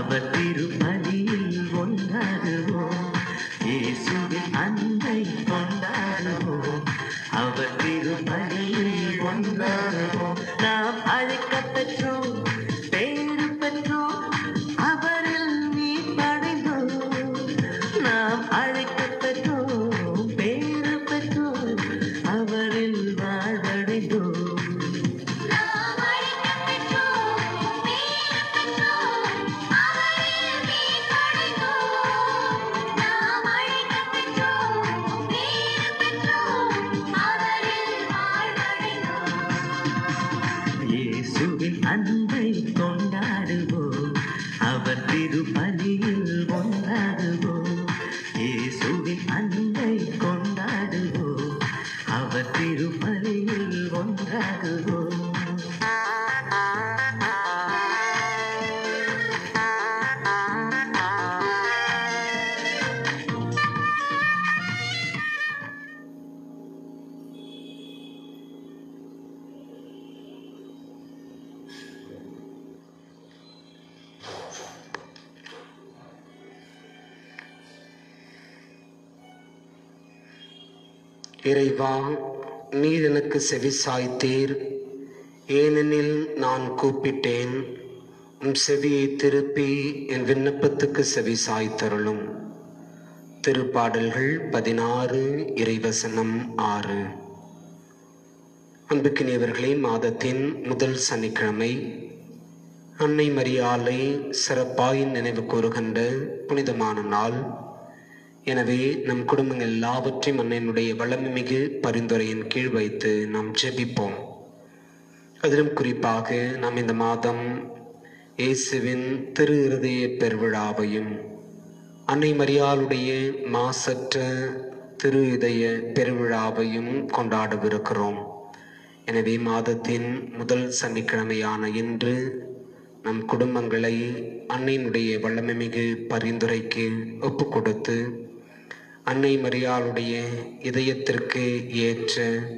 அவர் திருப்பலியில் ஒன்றாடுவோம் இயேசுவின் அன்பை கொண்டாடுவோம் அவர் திருப்பலியில் ஒன்றாடுவோம் நாம் அழைக்கப் பெற்றோம் பேறு பெற்றோம் அவரில் நீ படைந்தோம் நாம் அழைக்கப் பெற்றோம் பேறு பெற்றோம் அவரில் வாழ்வடைந்தோம் நாம் அழைக்கப் பெற்றோம் பேறு பெற்றோம் அவரில் நீர் படைத்தோம் நாம் அழைக்கப் பெற்றோம் பேறு பெற்றோம் அவரில் வாழ்வடைந்தோம் இயேசுவின் அன்பை கொண்டாடுவோம் அவர் திருப்பலியில் கொண்டாடுவோம் இயேசுவின் அன்பை கொண்டாடுவோம் அவர் திருப்பலியில் கொண்டாடுவோம் இறைவா நீர் எனக்கு செவிசாய்த்தீர் ஏனெனில் நான் கூப்பிட்டேன் உம் செவியை திருப்பி என் விண்ணப்பத்துக்கு செவி சாய்த்தருளும் திருப்பாடல்கள் பதினாறு இறைவசனம் ஆறு அன்புக்கினியவர்களே மாதத்தின் முதல் சனிக்கிழமை அன்னை மரியாளை சிறப்பாய் நினைவு கூறுகின்ற புனிதமான நாள் எனவே நம் குடும்பங்கள் எல்லாவற்றையும் அன்னையினுடைய வளமிகு பரிந்துரையின் கீழ் வைத்து நாம் ஜெபிப்போம் அதிலும் குறிப்பாக நாம் இந்த மாதம் இயேசுவின் திரு இருதய பெருவிழாவையும் அன்னை மரியாளுடைய மாசற்ற திரு இதய பெருவிழாவையும் கொண்டாடவிருக்கிறோம் எனவே மாதத்தின் முதல் சனிக்கிழமையான இன்று நம் குடும்பங்களை அன்னையினுடைய வல்லமைமிகு பரிந்துரைக்கு ஒப்பு கொடுத்து அன்னை மரியாளுடைய இதயத்திற்கு ஏற்ற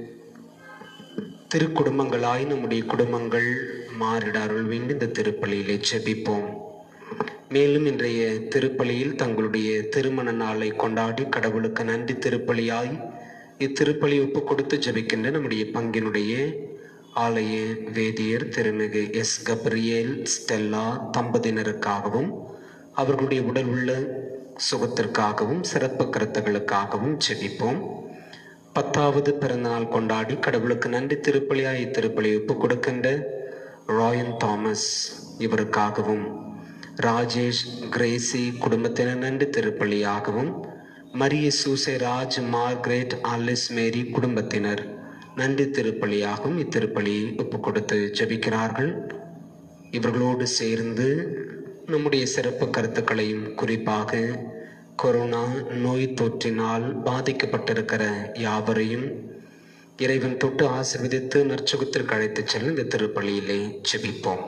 திருக்குடும்பங்களாய் நம்முடைய குடும்பங்கள் மாறிட அருள் வேண்டி இந்த திருப்பலியிலே செபிப்போம் மேலும் இன்றைய திருப்பலியில் தங்களுடைய திருமண நாளை கொண்டாடி கடவுளுக்கு நன்றி திருப்பலியாய் இத்திருப்பலி ஒப்பு கொடுத்து ஜெபிக்கின்ற நம்முடைய பங்கினுடைய ஆலய வேதியர் திருமிகு எஸ் கப்ரியேல் ஸ்டெல்லா தம்பதியினருக்காகவும் அவர்களுடைய உடல் உள்ள சுகத்திற்காகவும் சிறப்பு கருத்துகளுக்காகவும் ஜெபிப்போம் பத்தாவது பிறந்தநாள் கொண்டாடி கடவுளுக்கு நன்றி திருப்பலியாய் இத்திருப்பலி ஒப்பு கொடுக்கின்ற ராயன் தாமஸ் இவருக்காகவும் ராஜேஷ் கிரேசி குடும்பத்தினர் நன்றி திருப்பலியாகவும் Mariya Soosai Raj Margaret Alice Mary குடும்பத்தினர் நன்றி திருப்பலியாகவும் இத்திருப்பலியை ஒப்பு கொடுத்து ஜெபிக்கிறார்கள் இவர்களோடு சேர்ந்து நம்முடைய சிறப்பு கருத்துக்களையும் குறிப்பாக கொரோனா நோய் தொற்றினால் பாதிக்கப்பட்டிருக்கிற யாவரையும் இறைவன் தொட்டு ஆசிர்வதித்து நற்சுகத்திற்கு அழைத்துச் செல்ல இந்த திருப்பலியிலே ஜெபிப்போம்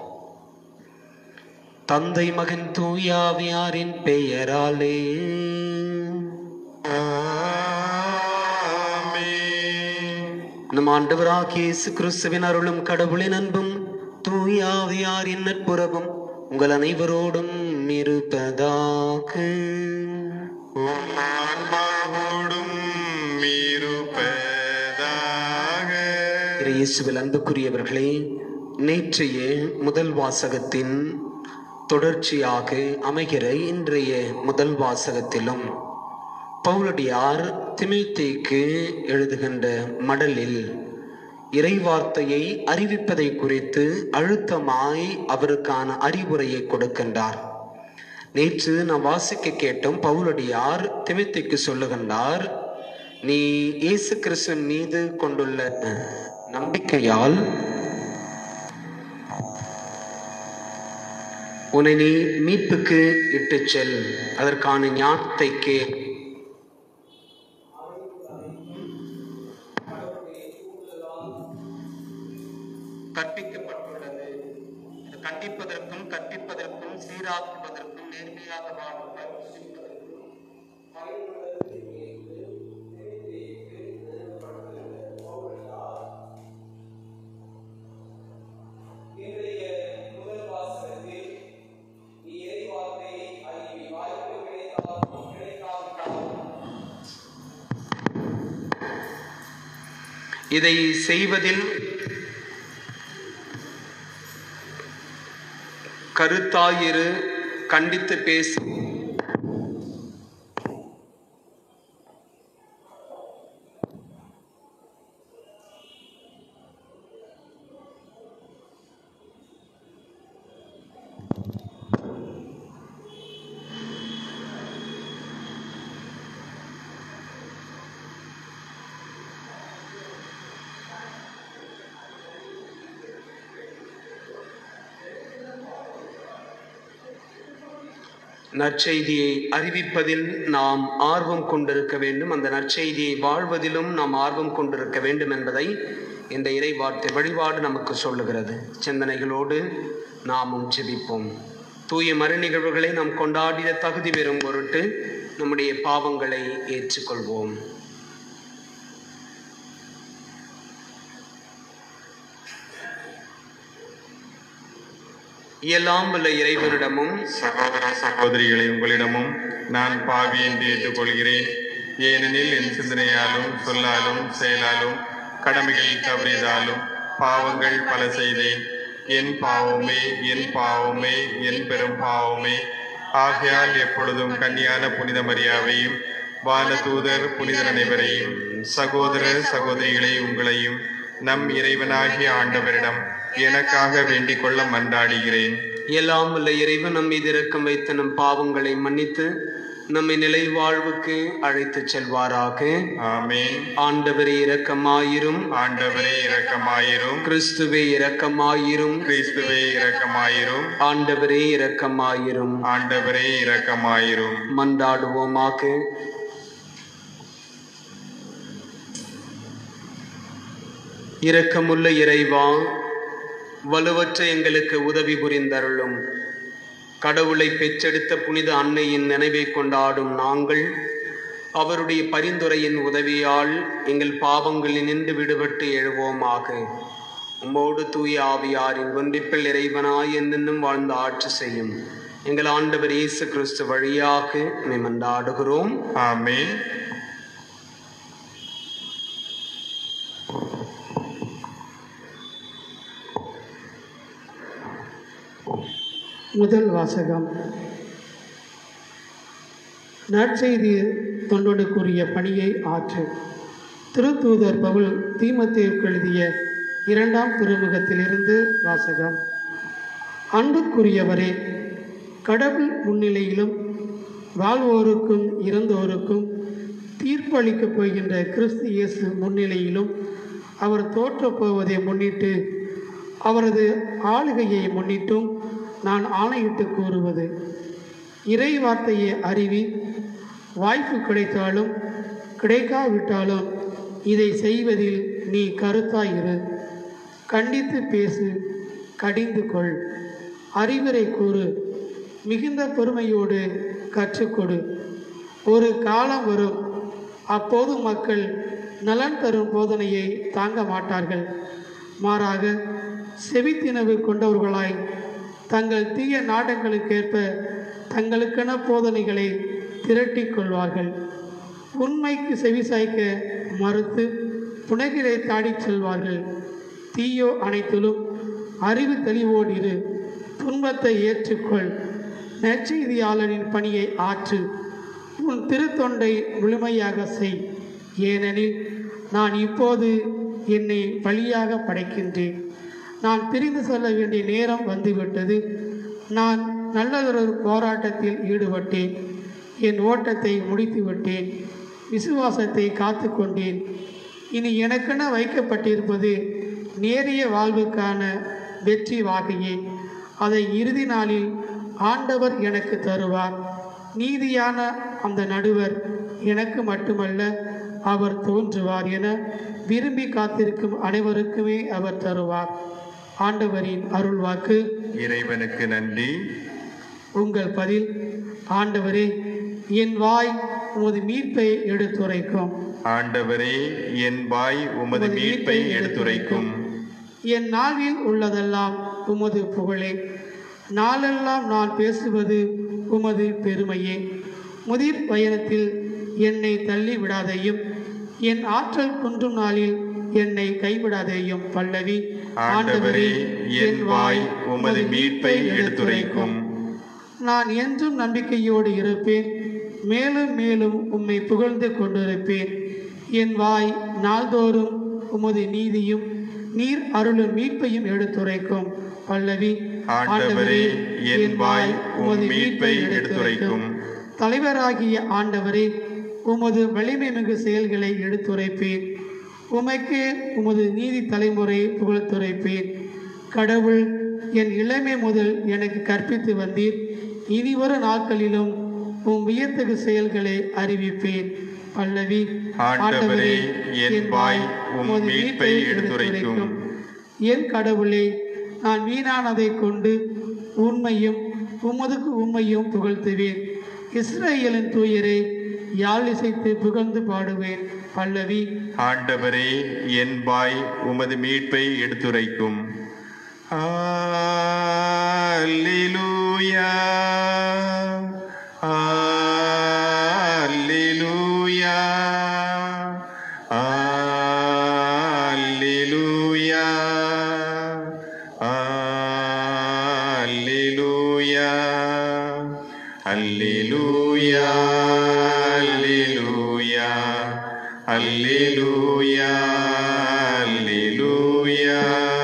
தந்தை மகன் தூயாவியாரின் பெயராலே நம் ஆண்டவராகிய இயேசு கிறிஸ்துவின் அருளும் கடவுளின் அன்பும் தூயாவியாரின் நட்புறவும் உங்கள் அனைவரோடும் இருப்பதாக ஆன்மாவோடும் இருப்பதாக இயேசுவில் அன்புக்குரியவர்களே நேற்றைய முதல் வாசகத்தின் தொடர்ச்சியாக அமைகிற இன்றைய முதல் வாசகத்திலும் பவுலடியார் திமிழ்த்தேக்கு எழுதுகின்ற மடலில் இறைவார்த்தையை அறிவிப்பதை குறித்து அழுத்தமாய் அவருக்கான அறிவுரையை கொடுக்கின்றார் நேற்று நாம் வாசிக்க கேட்டோம் பவுலடியார் திமித்திக்கு சொல்லுகின்றார் நீ இயேசு கிறிஸ்துவின் மீது கொண்டுள்ள நம்பிக்கையால் உன்னை நீ மீட்புக்கு இட்டுச் செல் அதற்கான ஞானத்தை கே கற்பிக்கப்பட்டுள்ளது இது கண்டிப்பதற்கும் கற்பிப்பதற்கும் சீராக்குவதற்கும் நேர்மையாக வாழும் பயிற்சிப்பதற்கும் இன்றைய முதல் வாசகத்தில் இறைவார்த்தை இதை செய்வதில் கருத்தாயிரு கண்டித்து பேசு நற்செய்தியை அறிவிப்பதில் நாம் ஆர்வம் கொண்டிருக்க வேண்டும் அந்த நற்செய்தியை வாழ்வதிலும் நாம் ஆர்வம் கொண்டிருக்க வேண்டும் என்பதை இந்த இறை வார்த்தை வழிபாடு நமக்கு சொல்லுகிறது சிந்தனைகளோடு நாமும் ஜெபிப்போம் தூய மறு நிகழ்வுகளை நாம் கொண்டாடிட தகுதி பெறும் பொருட்டு நம்முடைய பாவங்களை ஏற்றுக்கொள்வோம் இயலாம் உள்ள இறைவனிடமும் சகோதர சகோதரிகளை உங்களிடமும் நான் பாவி என்று ஏற்றுக்கொள்கிறேன் ஏனெனில் என் சிந்தனையாலும் சொல்லாலும் செயலாலும் கடமைகள் தவறியதாலும் பாவங்கள் பல செய்தேன் என் பாவமே என் பாவமே என் பெரும் பாவமே ஆகையால் எப்பொழுதும் கன்னியான புனித மரியாவையும் வானதூதர் புனிதர் அனைவரையும் சகோதர சகோதரிகளை உங்களையும் நம் இறைவனாகிய ஆண்டவரிடம் எனக்காக வேண்டிக் கொள்ள மன்றாடுகிறேன் எல்லாம் உள்ள இறைவன் நம் மீது இரக்கம் வைத்து நம் பாவங்களை மன்னித்து நம்மை நிலை வாழ்வுக்கு அழைத்துச் செல்வாராக ஆமென் ஆண்டவரே இரக்கமாயிரும் ஆண்டவரே இரக்கமாயிரும் கிறிஸ்துவே இரக்கமாயிரும் கிறிஸ்துவே இரக்கமாயிரும் ஆண்டவரே இரக்கமாயிரும் ஆண்டவரே இரக்கமாயிரும் மன்றாடுவோமாக இரக்கமுள்ள இறைவா வலுவற்ற எங்களுக்கு உதவி புரிந்தருளும் கடவுளை பெற்றெடுத்த புனித அன்னையின் நினைவை கொண்டாடும் நாங்கள் அவருடைய பரிந்துரையின் உதவியால் எங்கள் பாவங்களில் நின்று விடுபட்டு எழுவோமாக உம்மோடு தூய ஆவியாரின் ஒன்றிப்பில் இறைவனாய் என்னென்னும் வாழ்ந்து ஆட்சி செய்யும் எங்கள் ஆண்டவர் இயேசு கிறிஸ்து வழியாக மேமண்டாடுகிறோம் ஆமென் முதல் வாசகம் நற்செய்தி தொண்டனுக்குரிய பணியை ஆற்று திருத்தூதர் பவுல் தீமத்தேவுக்கு எழுதிய இரண்டாம் திருமுகத்திலிருந்து வாசகம் அன்புக்குரியவரே கடவுள் முன்னிலையிலும் வாழ்வோருக்கும் இறந்தோருக்கும் தீர்ப்பளிக்கப் போகின்ற கிறிஸ்து இயேசு முன்னிலையிலும் அவர் தோற்றப் போவதை முன்னிட்டு அவரது ஆளுகையை முன்னிட்டும் நான் ஆணையிட்டு கூறுவது இறை வார்த்தையை அறிவி வாய்ப்பு கிடைத்தாலும் கிடைக்காவிட்டாலும் இதை செய்வதில் நீ கருத்தாயிரு கண்டித்து பேசு கடிந்து கொள் அறிவுரை கூறு மிகுந்த பொறுமையோடு கற்றுக்கொடு ஒரு காலம் வரும் அப்போது மக்கள் நலன் தரும் போதனையை தாங்க மாட்டார்கள் மாறாக செவித்தினவு கொண்டவர்களாய் தங்கள் தீய நாடங்களுக்கேற்ப தங்களுக்கென போதனைகளை திரட்டிக் கொள்வார்கள் உண்மைக்கு செவிசாய்க்க மறுத்து புனகிலை தாடிச் செல்வார்கள் தீயோ அனைத்திலும் அறிவு தெளிவோடு இரு துன்பத்தை ஏற்றுக்கொள் நற்செய்தியாளரின் பணியை ஆற்று உன் திருத்தொண்டை முழுமையாக செய் ஏனெனில் நான் இப்போது என்னை பலியாக படைக்கின்றேன் நான் பிரிந்து செல்ல வேண்டிய நேரம் வந்துவிட்டது நான் நல்லதொரு போராட்டத்தில் ஈடுபட்டேன் என் ஓட்டத்தை முடித்து விட்டேன் விசுவாசத்தை காத்து கொண்டேன் இனி எனக்கென வைக்கப்பட்டிருப்பது நேரிய வாழ்வுக்கான வெற்றி வாகையே அதை இறுதி நாளில் ஆண்டவர் எனக்கு தருவார் நீதியான அந்த நடுவர் எனக்கு மட்டுமல்ல அவர் தோன்றுவார் என விரும்பி காத்திருக்கும் அனைவருக்குமே அவர் தருவார் ஆண்டவரின் அருள்வாக்கு இறைவனுக்கு நன்றி உங்கள் பதில் ஆண்டவரே என் வாய் உமது மீட்பை எடுத்துரைக்கும் ஆண்டவரே என் வாய் உமது மீட்பை எடுத்துரைக்கும் என் நாவில் உள்ளதெல்லாம் உமது புகழே நாளெல்லாம் நான் பேசுவது உமது பெருமையே முதிர் பயணத்தில் என்னை தள்ளி விடாதையும் என் ஆற்றல் குன்றும் நாளில் என்னை கைவிடாதேயும் பல்லவி ஆண்டவரே என் வாய் உமது மீட்பை எடுத்துரைக்கும் நான் என்றும் நம்பிக்கையோடு இருப்பேன் மேலும் மேலும் உம்மை புகழ்ந்து கொண்டிருப்பேன் என் வாய் நாள்தோறும் உமது நீதியும் நீர் அருளும் மீட்பையும் எடுத்துரைக்கும் பல்லவி ஆண்டவரே என் வாய் உம் மீட்பை எடுத்துரைக்கும் தலைவராகிய ஆண்டவரே உமது வலிமை மிகு செயல்களை எடுத்துரைப்பேன் உமைக்கு உமது நீதி தலைமுறை புகழ்த்துரைப்பேன் கடவுள் என் இளமை முதல் எனக்கு கற்பித்து வந்தீர் இனிவரும் நாட்களிலும் உம் வியத்தகு செயல்களை அறிவிப்பேன் பல்லவி ஆண்டவரே என் வாய் உம் மீட்பை எடுத்துரைக்கும் என் கடவுளே நான் வீணானதை கொண்டு உண்மையும் உமதுக்கு உண்மையும் புகழ்த்துவேன் இஸ்ரேலின் தூயரை யாழ் இசைத்து புகழ்ந்து பாடுவேன் பல்லவி ஆண்டவரே என் வாய் உமது மீட்பை எடுத்துரைக்கும் அல்லேலூயா அல்லேலூயா அல்லேலூயா அல்லேலூயா அல்லேலூயா அல்லேலூயா அல்லேலூயா அல்லேலூயா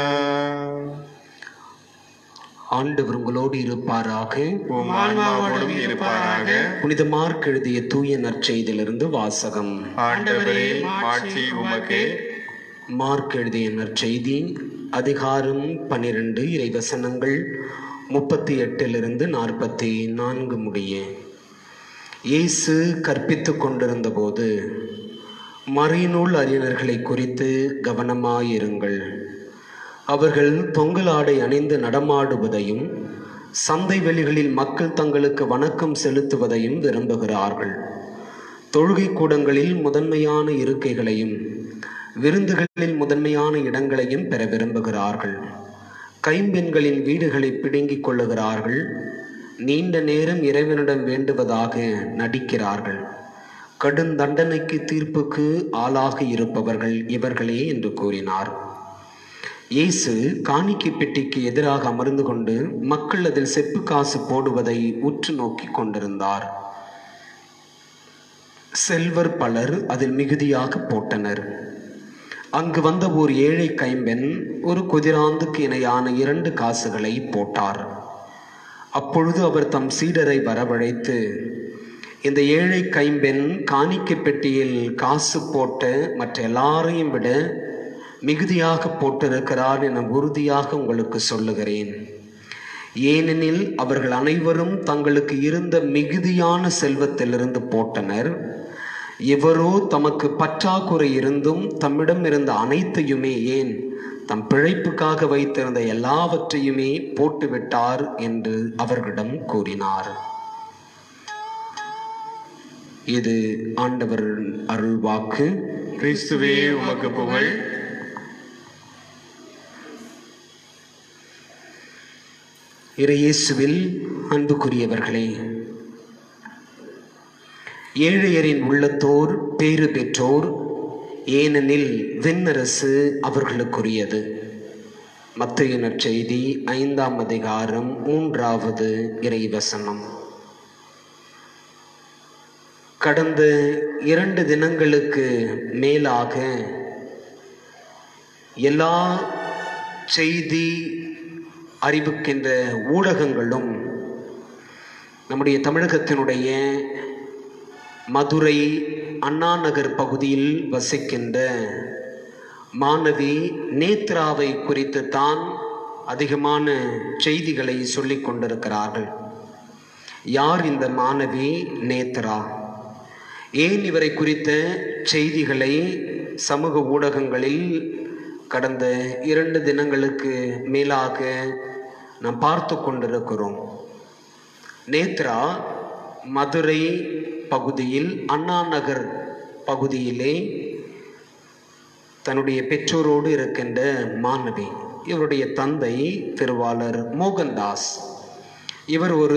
ஆண்டவர் உங்களோடு இருப்பாராக உம் ஆன்மாவோடும் இருப்பாராக புனித மார்க் எழுதிய தூய நற்செய்தியிலிருந்து வாசகம் ஆண்டவரே மாட்சி உமக்கே மார்க் எழுதிய நற்செய்தி அதிகாரம் பன்னிரண்டு இறைவசனங்கள் முப்பத்தி எட்டிலிருந்து நாற்பத்தி நான்கு முடிய இயேசு கற்பித்து கொண்டிருந்தபோது மறைநூல் அறிஞர்களை குறித்து கவனமாயிருங்கள் அவர்கள் தொங்கல் ஆடை அணிந்து நடமாடுவதையும் சந்தை வெளிகளில் மக்கள் தங்களுக்கு வணக்கம் செலுத்துவதையும் விரும்புகிறார்கள் தொழுகை கூடங்களில் முதன்மையான இருக்கைகளையும் விருந்துகளில் முதன்மையான இடங்களையும் பெற விரும்புகிறார்கள் கைம்பெண்களின் வீடுகளை பிடுங்கிக் கொள்ளுகிறார்கள் நீண்ட நேரம் இறைவனிடம் வேண்டுவதாக நடிக்கிறார்கள் கடும் தண்டனைக்கு தீர்ப்புக்கு ஆளாகி இருப்பவர்கள் இவர்களே என்று கூறினார் இயேசு காணிக்கை பெட்டிக்கு எதிராக அமர்ந்து கொண்டு மக்கள் அதில் செப்பு காசு போடுவதை உற்று நோக்கி கொண்டிருந்தார் செல்வர் பலர் அதில் மிகுதியாக போட்டனர் அங்கு வந்த ஓர் ஏழை கைம்பெண் ஒரு குதிராந்துக்கு இணையான இரண்டு காசுகளை போட்டார் அப்பொழுது அவர் தம் சீடரை வரவழைத்து இந்த ஏழை கைம்பெண் காணிக்கை பெட்டியில் காசு போட்ட மற்ற எல்லாரையும் விட மிகுதியாக போட்டிருக்கிறார் என உறுதியாக உங்களுக்கு சொல்லுகிறேன் ஏனெனில் அவர்கள் அனைவரும் தங்களுக்கு இருந்த மிகுதியான செல்வத்திலிருந்து போட்டனர் இவரோ தமக்கு பற்றாக்குறை இருந்தும் தம்மிடம் இருந்த அனைத்தையுமே ஏன் தம் பிழைப்புக்காக வைத்திருந்த எல்லாவற்றையுமே போட்டுவிட்டார் என்று அவர்களிடம் கூறினார் இது ஆண்டவர் அருள்வாக்கு கிறிஸ்துவே உமக்கு புகழ் இறையேசுவில் அன்புக்குரியவர்களே ஏழையரின் உள்ளத்தோர் பேறு பெற்றோர் ஏனெனில் விண்ணரசு அவர்களுக்குரியது மத்திய நற்செய்தி ஐந்தாம் அதிகாரம் மூன்றாவது இறைவசனம் கடந்த இரண்டு தினங்களுக்கு மேலாக எல்லா செய்தி அறிவிக்கின்ற ஊடகங்களும் நம்முடைய தமிழகத்தினுடைய மதுரை அண்ணா நகர் பகுதியில் வசிக்கின்ற மாணவி நேத்ராவை குறித்து தான் அதிகமான செய்திகளை சொல்லிக் கொண்டிருக்கிறார்கள் யார் இந்த மாணவி நேத்ரா ஏன் இவரை குறித்த செய்திகளை சமூக ஊடகங்களில் கடந்த இரண்டு தினங்களுக்கு மேலாக நாம் பார்த்து கொண்டிருக்கிறோம் நேத்ரா மதுரை பகுதியில் அண்ணா நகர் பகுதியிலே தன்னுடைய பெற்றோரோடு இருக்கின்ற மாணவி இவருடைய தந்தை திருவாளர் மோகன்தாஸ் இவர் ஒரு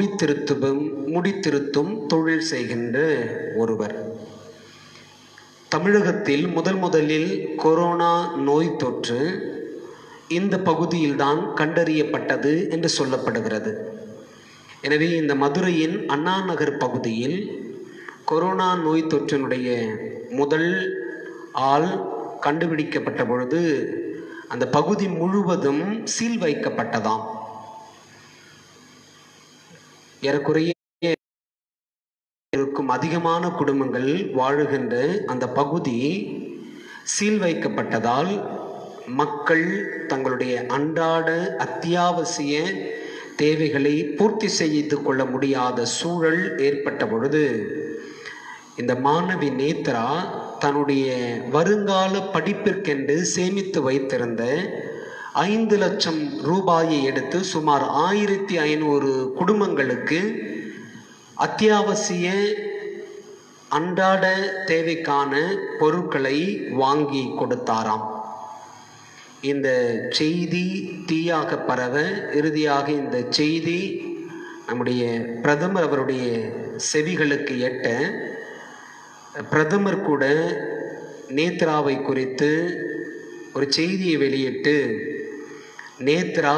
முடித்திருத்தும் முடித்திருத்தும் தொழில் செய்கின்ற ஒருவர் தமிழகத்தில் முதல் முதலில் கொரோனா நோய் தொற்று இந்த பகுதியில்தான் கண்டறியப்பட்டது என்று சொல்லப்படுகிறது எனவே இந்த மதுரையின் அண்ணா நகர் பகுதியில் கொரோனா நோய் தொற்றினுடைய முதல் ஆள் கண்டுபிடிக்கப்பட்ட பொழுது அந்த பகுதி முழுவதும் சீல் வைக்கப்பட்டதாம் ஏறக்குறைய இருக்கும் அதிகமான குடும்பங்கள் வாழுகின்ற அந்த பகுதி சீல் வைக்கப்பட்டதால் மக்கள் தங்களுடைய அன்றாட அத்தியாவசிய தேவைகளை பூர்த்தி செய்து கொள்ள முடியாத சூழல் ஏற்பட்ட பொழுது இந்த மாணவி நேத்ரா தன்னுடைய வருங்கால படிப்பிற்கென்று சேமித்து வைத்திருந்த ஐந்து லட்சம் ரூபாயை எடுத்து சுமார் ஆயிரத்தி ஐநூறு குடும்பங்களுக்கு அத்தியாவசிய அன்றாட தேவைக்கான பொருட்களை வாங்கி கொடுத்தாராம் இந்த செய்தி தீயாக பரவ இறுதியாக இந்த செய்தி நம்முடைய பிரதமர் அவருடைய செவிகளுக்கு எட்ட பிரதமர் கூட நேத்ராவை குறித்து ஒரு செய்தியை வெளியிட்டு நேத்ரா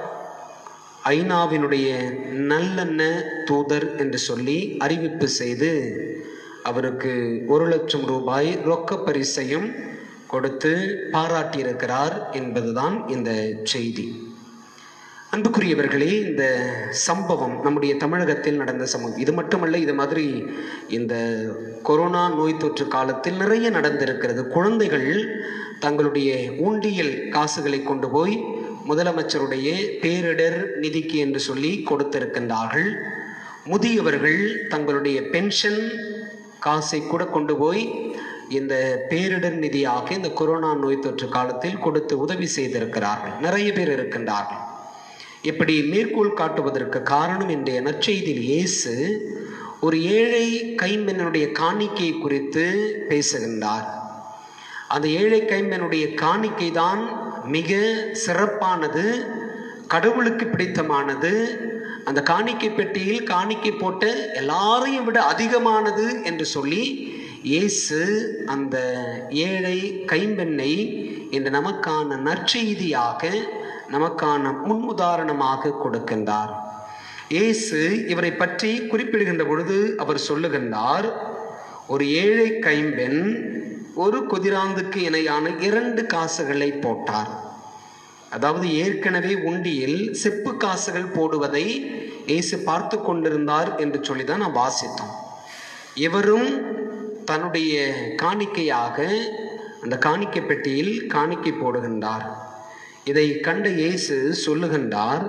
ஐநாவினுடைய நல்லெண்ண தூதர் என்று சொல்லி அறிவிப்பு செய்து அவருக்கு ஒரு லட்சம் ரூபாய் ரொக்க பரிசையும் கொடுத்து பாராட்டியிருக்கிறார் என்பதுதான் இந்த செய்தி அன்புக்குரியவர்களே இந்த சம்பவம் நம்முடைய தமிழகத்தில் நடந்த சம்பவம் இது மட்டுமல்ல இது மாதிரி இந்த கொரோனா நோய் தொற்று காலத்தில் நிறைய நடந்திருக்கிறது குழந்தைகள் தங்களுடைய ஊண்டியல் காசுகளை கொண்டு போய் முதலமைச்சருடைய பேரிடர் நிதிக்கு என்று சொல்லி கொடுத்திருக்கின்றார்கள் முதியவர்கள் தங்களுடைய பென்ஷன் காசை கூட கொண்டு போய் இந்த பேரிடர் நிதியாக இந்த கொரோனா நோய் தொற்று காலத்தில் கொடுத்து உதவி செய்திருக்கிறார்கள் நிறைய பேர் இருக்கின்றார்கள் இப்படி மேற்கோள் காட்டுவதற்கு காரணம் இன்றைய நற்செய்தியில் இயேசு ஒரு ஏழை கைம்பெண்ணுடைய காணிக்கை குறித்து பேசுகின்றார் அந்த ஏழை கைம்பெண்ணுடைய காணிக்கை தான் மிக சிறப்பானது கடவுளுக்கு பிடித்தமானது அந்த காணிக்கை பெட்டியில் காணிக்கை போட்ட எல்லாரையும் விட அதிகமானது என்று சொல்லி இயேசு அந்த ஏழை கைம்பெண்ணை இந்த நமக்கான நற்செய்தியாக நமக்கான முன் உதாரணமாக கொடுக்கின்றார் இயேசு இவரை பற்றி குறிப்பிடுகின்ற பொழுது அவர் சொல்லுகின்றார் ஒரு ஏழை கைம்பெண் ஒரு குதிராந்துக்கு இணையான இரண்டு காசுகளை போட்டார் அதாவது ஏற்கனவே உண்டியில் செப்பு காசுகள் போடுவதை இயேசு பார்த்து கொண்டிருந்தார் என்று சொல்லி தான் நாம் வாசித்தோம் இவரும் தன்னுடைய காணிக்கையாக அந்த காணிக்கை பெட்டியில் காணிக்கை போடுகின்றார் இதை கண்ட இயேசு சொல்லுகின்றார்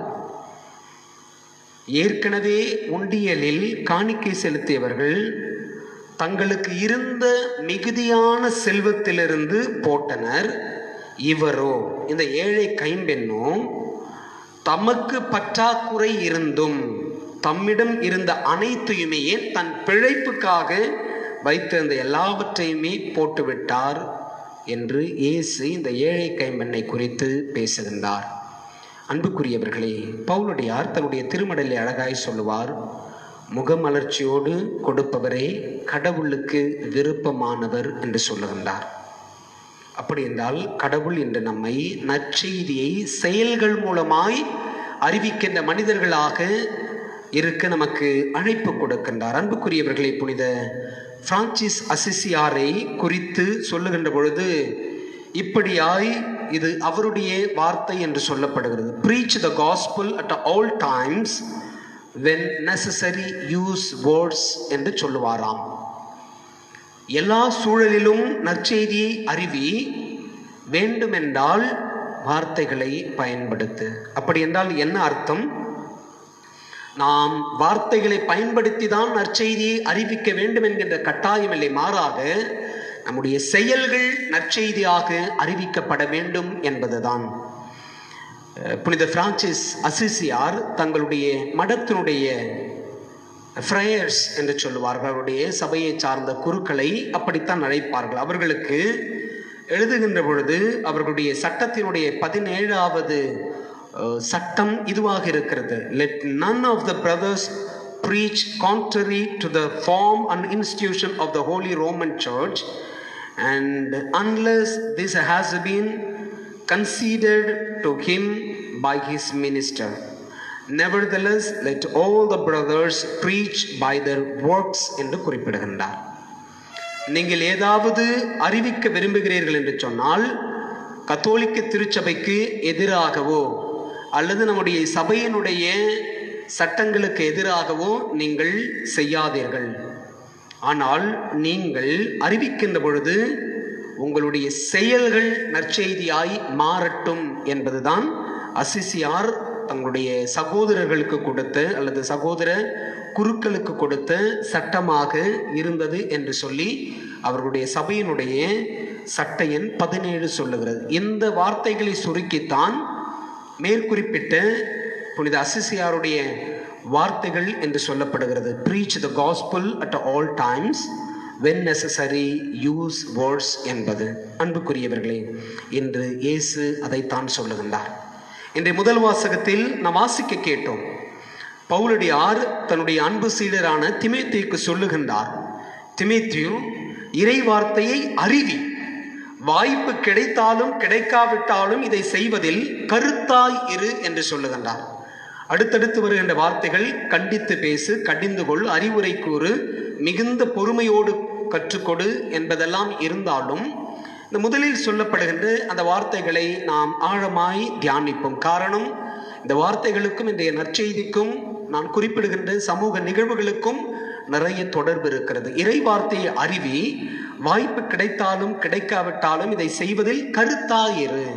ஏற்கனவே உண்டியலில் காணிக்கை செலுத்தியவர்கள் தங்களுக்கு இருந்த மிகுதியான செல்வத்திலிருந்து போட்டனர் இவரோ இந்த ஏழை கைம்பெண்ணோ தமக்கு பற்றாக்குறை இருந்தும் தம்மிடம் இருந்த அனைத்தையுமே தன் பிழைப்புக்காக வைத்திருந்த எல்லாவற்றையுமே போட்டுவிட்டார் என்று இயேசு இந்த ஏழை கைம்பெண்ணை குறித்து பேசுகின்றார் அன்புக்குரியவர்களே பவுலடியார் தன்னுடைய திருமடலை அழகாய் சொல்லுவார் முகமலர்ச்சியோடு கொடுப்பவரே கடவுளுக்கு விருப்பமானவர் என்று சொல்லுகின்றார் அப்படி என்றால் கடவுள் இன்று நம்மை நற்செய்தியை செயல்கள் மூலமாய் அறிவிக்கின்ற மனிதர்களாக இருக்க நமக்கு அழைப்பு கொடுக்கின்றார் அன்புக்குரியவர்களை புனித பிரான்சிஸ் அசிசியாரை குறித்து சொல்லுகின்ற பொழுது இப்படியாய் இது அவருடைய வார்த்தை என்று சொல்லப்படுகிறது preach the gospel at all times when necessary use words என்று சொல்லுவாராம் எல்லா சூழலிலும் நற்செய்தியை அறிவி வேண்டுமென்றால் வார்த்தைகளை பயன்படுத்து அப்படி என்றால் என்ன அர்த்தம் நாம் வார்த்தைகளை பயன்படுத்தி தான் நற்செய்தியை அறிவிக்க வேண்டும் என்கின்ற கட்டாயமில்லை மாறாக நம்முடைய செயல்கள் நற்செய்தியாக அறிவிக்கப்பட வேண்டும் என்பதுதான் அஹ் புனித பிரான்சிஸ் அசிசியார் தங்களுடைய மடத்தினுடைய ஃப்ரையர்ஸ் என்று சொல்லுவார்கள் அவருடைய சபையை சார்ந்த குருக்களை அப்படித்தான் அழைப்பார்கள் அவர்களுக்கு எழுதுகின்ற பொழுது அவர்களுடைய சட்டத்தினுடைய பதினேழாவது அஹ், சட்டம் இதுவாக இருக்கிறது let none of the brothers preach contrary to the form and institution of the Holy Roman Church, and unless this has been conceded to him by his minister. Nevertheless, let all the brothers preach by their works என்று குறிப்பிடுகின்றார் நீங்கள் ஏதாவது அறிவிக்க விரும்புகிறீர்கள் என்று சொன்னால் கத்தோலிக்க திருச்சபைக்கு எதிராகவோ அல்லது நம்முடைய சபையினுடைய சட்டங்களுக்கு எதிராகவோ நீங்கள் செய்யாதீர்கள் ஆனால் நீங்கள் அறிவிக்கின்ற பொழுது உங்களுடைய செயல்கள் நற்செய்தியாய் மாறட்டும் என்பதுதான் அசிசியார் தங்களுடைய சகோதரர்களுக்கு கொடுத்த அல்லது சகோதர குருக்களுக்கு கொடுத்த சட்டமாக இருந்தது என்று சொல்லி அவர்களுடைய சபையினுடைய சட்ட எண் பதினேழு சொல்லுகிறது இந்த வார்த்தைகளை சுருக்கித்தான் மேற்குறிப்பிட்ட புனித அசிசியாருடைய வார்த்தைகள் என்று சொல்லப்படுகிறது preach the gospel at all times when necessary use words என்பது அன்புக்குரியவர்களே இன்று இயேசு அதைத்தான் சொல்லுகின்றார் இன்றைய முதல் வாசகத்தில் நாம் வாசிக்க கேட்டோம் பவுலடியார் தன்னுடைய அன்பு சீடரான திமேத்தியுக்கு சொல்லுகின்றார் திமேத்தியு இறை வார்த்தையை அறிவி வாய்ப்பு கிடைத்தாலும் கிடைக்காவிட்டாலும் இதை செய்வதில் கருத்தாய் இரு என்று சொல்லுகின்றார் அடுத்தடுத்து வருகின்ற வார்த்தைகள் கண்டித்து பேசு கடிந்து கொள் அறிவுரை கூறு மிகுந்த பொறுமையோடு கற்றுக்கொடு என்பதெல்லாம் இருந்தாலும் இந்த முதலில் சொல்லப்படுகின்ற அந்த வார்த்தைகளை நாம் ஆழமாய் தியானிப்போம் காரணம் இந்த வார்த்தைகளுக்கும் இன்றைய நற்செய்திக்கும் நான் குறிப்பிடுகின்ற சமூக நிகழ்வுகளுக்கும் நிறைய தொடர்பு இருக்கிறது இறை வார்த்தையை அறிவி வாய்ப்பு கிடைத்தாலும் கிடைக்காவிட்டாலும் இதை செய்வதில் கருத்தாயிரு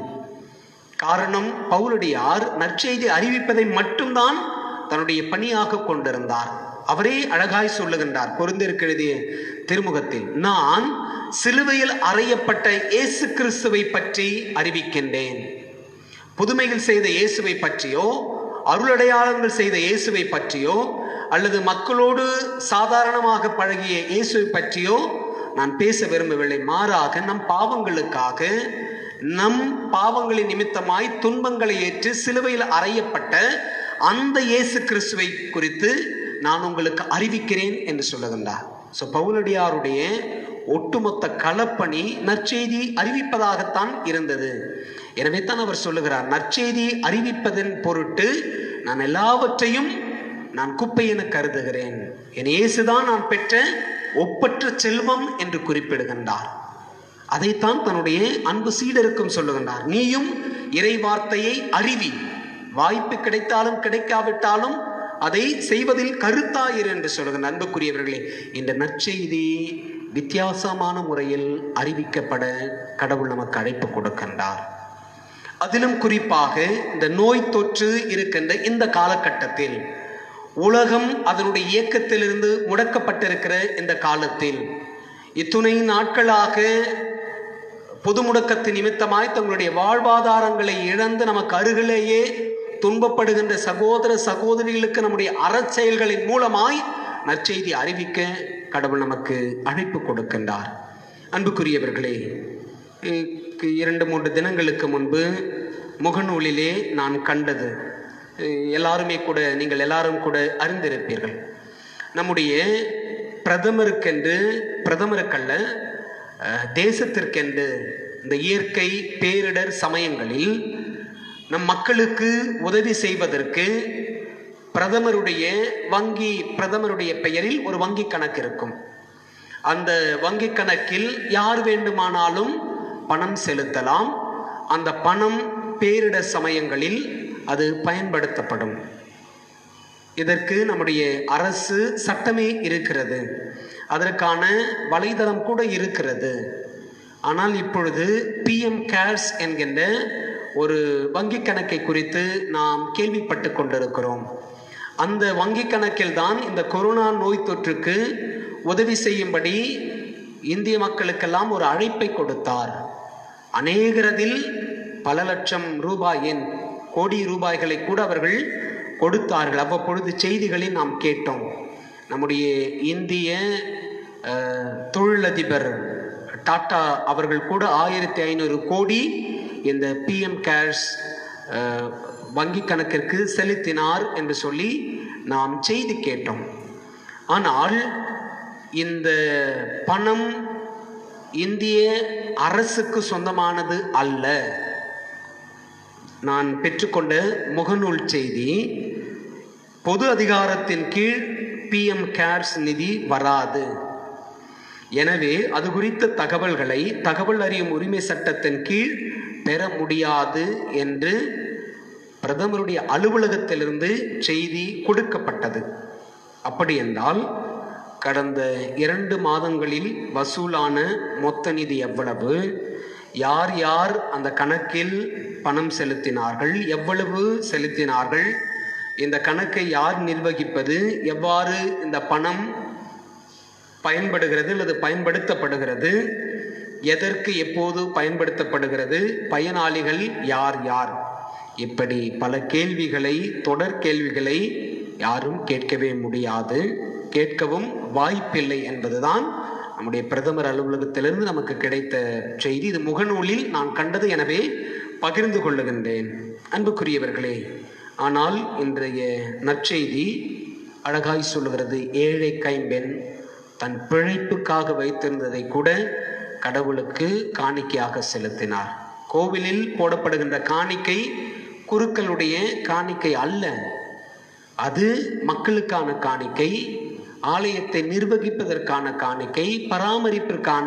காரணம் பவுலடியார் நற்செய்தி அறிவிப்பதை மட்டும்தான் தன்னுடைய பணியாக கொண்டிருந்தார் அவரே அழகாய் சொல்லுகின்றார் பொருந்திருக்க எழுதிய திருமுகத்தில் நான் சிலுவையில் அறையப்பட்ட இயேசு கிறிஸ்துவை பற்றி அறிவிக்கின்றேன் புதுமைகள் செய்த இயேசுவை பற்றியோ அருளடையாளங்கள் செய்த இயேசுவை பற்றியோ அல்லது மக்களோடு சாதாரணமாக பழகிய இயேசுவை பற்றியோ நான் பேச விரும்பவில்லை மாறாக நம் பாவங்களுக்காக நம் பாவங்களின் நிமித்தமாய் துன்பங்களை ஏற்று சிலுவையில் அறையப்பட்ட அந்த இயேசு கிறிஸ்துவை குறித்து நான் உங்களுக்கு அறிவிக்கிறேன் என்று சொல்லுகின்றார் ஸோ பவுலடியாருடைய ஒட்டுமொத்த களப்பணி நற்செய்தி அறிவிப்பதாகத்தான் இருந்தது எனவே தான் அவர் சொல்லுகிறார் நற்செய்தி அறிவிப்பதன் பொருட்டு நான் எல்லாவற்றையும் நான் குப்பை என கருதுகிறேன் என் இயேசுதான் நான் பெற்ற ஒப்பற்ற செல்வம் என்று குறிப்பிடுகின்றார் அதைத்தான் தன்னுடைய அன்பு சீடருக்கும் சொல்லுகின்றார் நீயும் இறை வார்த்தையை அறிவி வாய்ப்பு கிடைத்தாலும் கிடைக்காவிட்டாலும் அதை செய்வதில் கருத்தாயிரு என்று சொல்லுகின்ற அன்புக்குரியவர்களே இந்த நற்செய்தி வித்தியாசமான முறையில் அறிவிக்கப்பட கடவுள் நமக்கு அழைப்பு கொடுக்கின்றார் அதிலும் குறிப்பாக இந்த நோய் தொற்று இருக்கின்ற இந்த காலகட்டத்தில் உலகம் அதனுடைய இயக்கத்திலிருந்து முடக்கப்பட்டிருக்கிற இந்த காலத்தில் இத்துணை நாட்களாக பொது முடக்கத்து நிமித்தமாய் தங்களுடைய வாழ்வாதாரங்களை இழந்து நமக்கு அருகிலேயே துன்பப்படுகின்ற சகோதர சகோதரிகளுக்கு நம்முடைய அறச்செயல்களின் மூலமாய் நற்செய்தி அறிவிக்க கடவுள் நமக்கு அழைப்பு கொடுக்கின்றார் அன்புக்குரியவர்களே இ- இரண்டு மூன்று தினங்களுக்கு முன்பு முகநூலிலே நான் கண்டது அஹ் எல்லாருமே கூட நீங்கள் எல்லாரும் கூட அறிந்திருப்பீர்கள் நம்முடைய பிரதமருக்கென்று பிரதமருக்கல்ல அஹ், தேசத்திற்கென்று இந்த இயற்கை பேரிடர் சமயங்களில் நம் மக்களுக்கு உதவி செய்வதற்கு பிரதமருடைய வங்கி பிரதமருடைய பெயரில் ஒரு வங்கி கணக்கு இருக்கும் அந்த வங்கி கணக்கில் யார் வேண்டுமானாலும் பணம் செலுத்தலாம் அந்த பணம் பேரிடர் சமயங்களில் அது பயன்படுத்தப்படும் இதற்கு நம்முடைய அரசு சட்டமே இருக்கிறது அதற்கான வலைதளம் கூட இருக்கிறது ஆனால் இப்பொழுது பிஎம் கேர்ஸ் என்கின்ற ஒரு வங்கி கணக்கை குறித்து நாம் கேள்விப்பட்டு கொண்டிருக்கிறோம் அந்த வங்கி கணக்கில் தான் இந்த கொரோனா நோய் தொற்றுக்கு உதவி செய்யும்படி இந்திய மக்களுக்கெல்லாம் ஒரு அழைப்பை கொடுத்தார் அநேகரதில் பல லட்சம் ரூபாயின் கோடி ரூபாய்களை கூட அவர்கள் கொடுத்தார்கள் அவ்வப்பொழுது செய்திகளில் நாம் கேட்டோம் நம்முடைய இந்திய அஹ், தொழிலதிபர் டாடா அவர்கள் கூட ஆயிரத்தி ஐநூறு கோடி இந்த பிஎம் கேர்ஸ் வங்கி கணக்கிற்கு செலுத்தினார் என்று சொல்லி நாம் செய்தி கேட்டோம் ஆனால் இந்த பணம் இந்திய அரசுக்கு சொந்தமானது அல்ல நான் பெற்றுக்கொண்ட முகநூல் செய்தி பொது அதிகாரத்தின் கீழ் பிஎம் கேர்ஸ் நிதி வராது எனவே அது குறித்த தகவல்களை தகவல் அறியும் உரிமை சட்டத்தின் கீழ் பெற முடியாது என்று பிரதமருடைய அலுவலகத்திலிருந்து செய்தி கொடுக்கப்பட்டது அப்படி என்றால் கடந்த இரண்டு மாதங்களில் வசூலான மொத்த நிதி எவ்வளவு யார் யார் அந்த கணக்கில் பணம் செலுத்தினார்கள் எவ்வளவு செலுத்தினார்கள் இந்த கணக்கை யார் நிர்வகிப்பது எவ்வாறு இந்த பணம் பயன்படுகிறது அல்லது பயன்படுத்தப்படுகிறது எதற்கு எப்போது பயன்படுத்தப்படுகிறது பயனாளிகள் யார் யார் இப்படி பல கேள்விகளை தொடர் கேள்விகளை யாரும் கேட்கவே முடியாது கேட்கவும் வாய்ப்பில்லை என்பதுதான் நம்முடைய பிரதமர் அலுவலகத்திலிருந்து நமக்கு கிடைத்த செய்தி இது முகநூலில் நான் கண்டது எனவே பகிர்ந்து கொள்ளுகின்றேன் அன்புக்குரியவர்களே ஆனால் இன்றைய நற்செய்தி அழகாய் சொல்லுகிறது ஏழை கைம்பெண் தன் பிழைப்புக்காக வைத்திருந்ததை கூட கடவுளுக்கு காணிக்கையாக செலுத்தினார் கோவிலில் போடப்படுகின்ற காணிக்கை குருக்களுடைய காணிக்கை அல்ல அது மக்களுக்கான காணிக்கை ஆலயத்தை நிர்வகிப்பதற்கான காணிக்கை பராமரிப்பிற்கான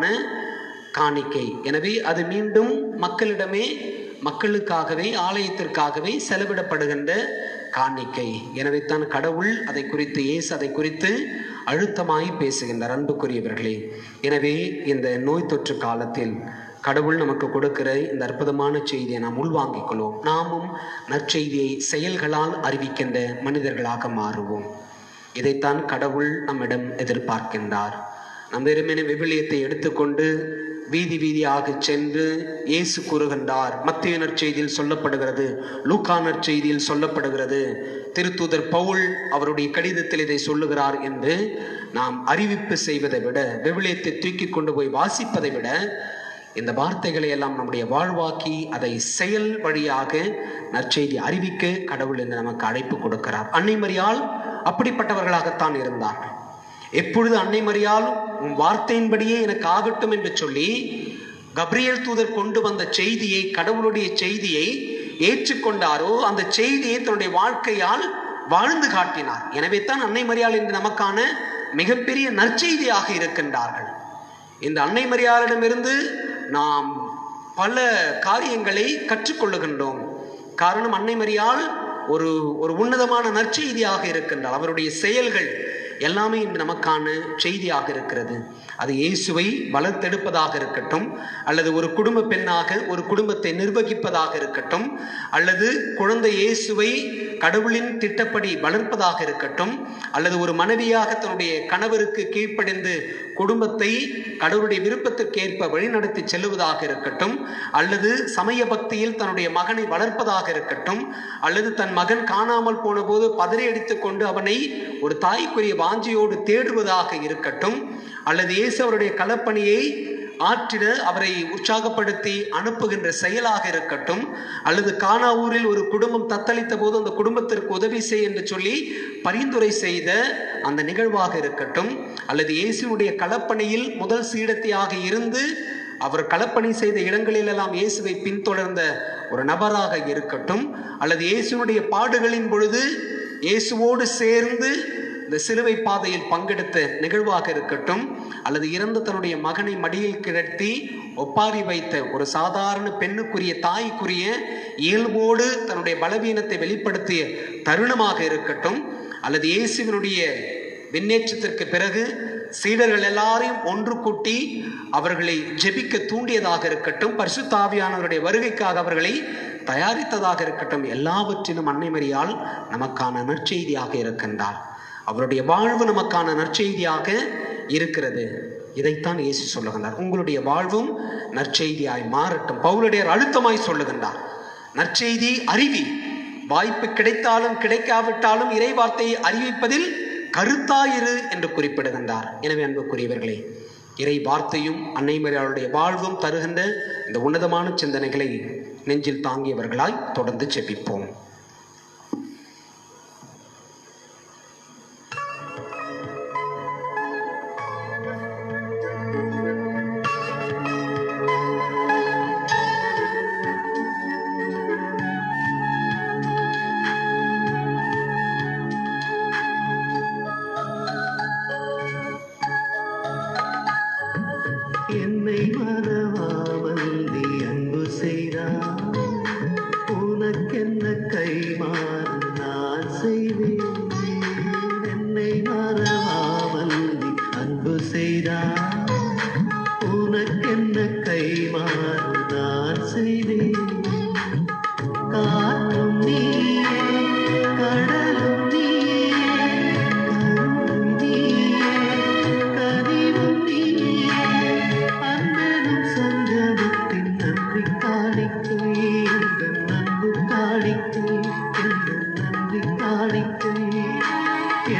காணிக்கை எனவே அது மீண்டும் மக்களிடமே மக்களுக்காகவே ஆலயத்திற்காகவே செலவிடப்படுகின்ற காணிக்கை எனவே தான் கடவுள் அதை குறித்து இயேசு அதை குறித்து அழுத்தமாய் பேசுகின்றார் அன்புக்குரியவர்களே எனவே இந்த நோய் தொற்று காலத்தில் கடவுள் நமக்கு கொடுக்கிற இந்த அற்புதமான செய்தியை நாம் உள்வாங்கிக் கொள்வோம் நாமும் நற்செய்தியை செயல்களால் அறிவிக்கின்ற மனிதர்களாக மாறுவோம் இதைத்தான் கடவுள் நம்மிடம் எதிர்பார்க்கின்றார் நம் வெறுமனே விவிலியத்தை எடுத்துக்கொண்டு வீதி வீதியாக சென்று இயேசு கூறுகின்றார் மத்திய நற்செய்தியில் சொல்லப்படுகிறது லூக்கா நற்செய்தியில் சொல்லப்படுகிறது திருத்தூதர் பவுல் அவருடைய கடிதத்தில் இதை சொல்லுகிறார் என்று நாம் அறிவிப்பு செய்வதை விட விவிலியத்தை தூக்கி கொண்டு போய் வாசிப்பதை விட இந்த வார்த்தைகளை எல்லாம் நம்முடைய வாழ்வாக்கி அதை செயல் வழியாக நற்செய்தி அறிவிக்க கடவுள் என்று நமக்கு அழைப்பு கொடுக்கிறார் அன்னை மரியாள் அப்படிப்பட்டவர்களாகத்தான் இருந்தார்கள் எப்பொழுது அன்னை மரியாள் உன் வார்த்தையின்படியே எனக்கு ஆகட்டும் என்று சொல்லி கப்ரியேல் தூதர் கொண்டு வந்த செய்தியை கடவுளுடைய செய்தியை ஏற்றுக்கொண்டாரோ அந்த செய்தியை தன்னுடைய வாழ்க்கையால் வாழ்ந்து காட்டினார் எனவே தான் அன்னை மரியாள் என்று நமக்கான மிகப்பெரிய நற்செய்தியாக இருக்கின்றார்கள் இந்த அன்னை மரியாளிடமிருந்து நாம் பல காரியங்களை கற்றுக்கொள்ளுகின்றோம் காரணம் அன்னை மரியாள் ஒரு ஒரு உன்னதமான நற்செய்தியாக இருக்கின்றார் அவருடைய செயல்கள் எல்லாமே இன்று நமக்கான செய்தியாக இருக்கிறது அது இயேசுவை வளர்த்தெடுப்பதாக இருக்கட்டும் அல்லது ஒரு குடும்ப பெண்ணாக ஒரு குடும்பத்தை நிர்வகிப்பதாக இருக்கட்டும் அல்லது குழந்தை இயேசுவை கடவுளின் திட்டப்படி வளர்ப்பதாக இருக்கட்டும் அல்லது ஒரு மனைவியாக தன்னுடைய கணவருக்கு கீழ்ப்படிந்து குடும்பத்தை கடவுளுடைய விருப்பத்திற்கு ஏற்ப வழிநடத்தி செல்லுவதாக இருக்கட்டும் அல்லது சமய பக்தியில் தன்னுடைய மகனை வளர்ப்பதாக இருக்கட்டும் அல்லது தன் மகன் காணாமல் போன போது பதறி அடித்துக் கொண்டு அவனை ஒரு தாய்க்குரிய வாஞ்சியோடு தேடுவதாக இருக்கட்டும் அல்லது இயேசு அவருடைய களப்பணியை ஆற்றிட அவரை உற்சாகப்படுத்தி அனுப்புகின்ற செயலாக இருக்கட்டும் அல்லது கானாவூரில் ஒரு குடும்பம் தத்தளித்த போது அந்த குடும்பத்திற்கு உதவி செய் என்று சொல்லி பரிந்துரை செய்த அந்த நிகழ்வாக இருக்கட்டும் அல்லது இயேசுனுடைய களப்பணியில் முதல் சீடத்தியாக இருந்து அவர் களப்பணி செய்த இடங்களிலெல்லாம் இயேசுவை பின்தொடர்ந்த ஒரு நபராக இருக்கட்டும் அல்லது இயேசுனுடைய பாடுகளின் பொழுது இயேசுவோடு சேர்ந்து இந்த சிலுவை பாதையில் பங்கெடுத்த நிகழ்வாக இருக்கட்டும் அல்லது இறந்த தன்னுடைய மகனை மடியில் கிடத்தி ஒப்பாரி வைத்த ஒரு சாதாரண பெண்ணுக்குரிய தாய்க்குரிய இயல்போடு தன்னுடைய பலவீனத்தை வெளிப்படுத்திய தருணமாக இருக்கட்டும் அல்லது இயேசுவினுடைய விண்ணேற்றத்திற்கு பிறகு சீடர்கள் எல்லாரையும் ஒன்று கூட்டி அவர்களை ஜெபிக்க தூண்டியதாக இருக்கட்டும் பரிசுத்தாவியானவருடைய வருகைக்காக அவர்களை தயாரித்ததாக இருக்கட்டும் எல்லாவற்றிலும் அன்னை மரியால் நமக்கான நற்செய்தியாக இருக்கின்றார் அவருடைய வாழ்வு நமக்கான நற்செய்தியாக இருக்கிறது இதைத்தான் இயேசு சொல்லுகின்றார் உங்களுடைய வாழ்வும் நற்செய்தியாய் மாறட்டும் பவுலுடையார் அழுத்தமாய் சொல்லுகின்றார் நற்செய்தி அறிவி வாய்ப்பு கிடைத்தாலும் கிடைக்காவிட்டாலும் இறை வார்த்தையை அறிவிப்பதில் கருத்தாயிரு என்று குறிப்பிடுகின்றார் எனவே அன்புக்குரியவர்களே இறை வார்த்தையும் அன்னை மரியாளுடைய வாழ்வும் தருகின்ற இந்த உன்னதமான சிந்தனைகளை நெஞ்சில் தாங்கியவர்களாய் தொடர்ந்து செபிப்போம்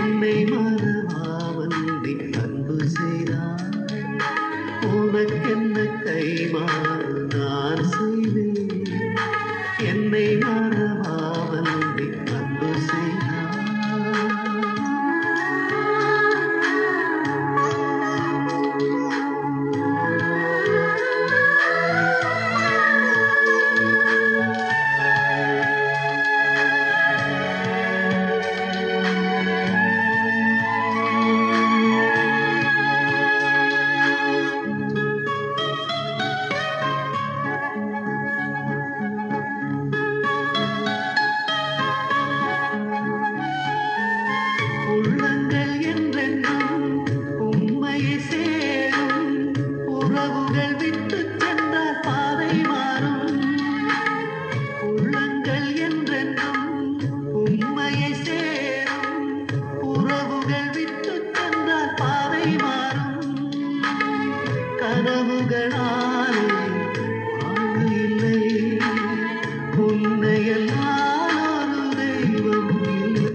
என்னை மறவாமல் நீ அன்பு செய்தாய் உனக்கென்ன கைமாறு நான் செய்வேன் என்னை மறவாமல் நீ அன்பு செய்தாய் உள்ளங்கள் என்றென்றும் உண்மையை சேரும் உறவுகள் விட்டு சென்றால் பாதை மாறும் உள்ளங்கள் என்றென்றும் உண்மையை சேரும் உறவுகள் விட்டு சென்றால் பாதை மாறும் கனவுகளாலே வாழ்வு இல்லை உன்னையெல்லாம் ஒரு தெய்வம் இல்லை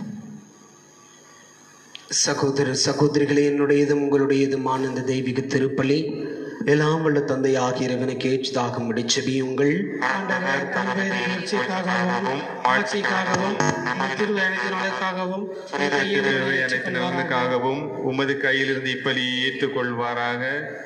சகோதர சகோதரிகளே என்னுடையதும் உங்களுடையதுமான இந்த தெய்வீக திருப்பலி எல்லாம் வல்ல தந்தை ஆகிய இறைவனுக்கு ஏற்றதாக முடிச்செவியுங்கள் ஆண்டவர் தந்தை நிகழ்ச்சிக்காகவும் ஆட்சிக்காகவும் திருவேனத்தினாலுக்காகவும் திருவை அனைத்து நலனுக்காகவும் உமது கையிலிருந்து இப்பலியை ஏற்றுக்கொள்வாராக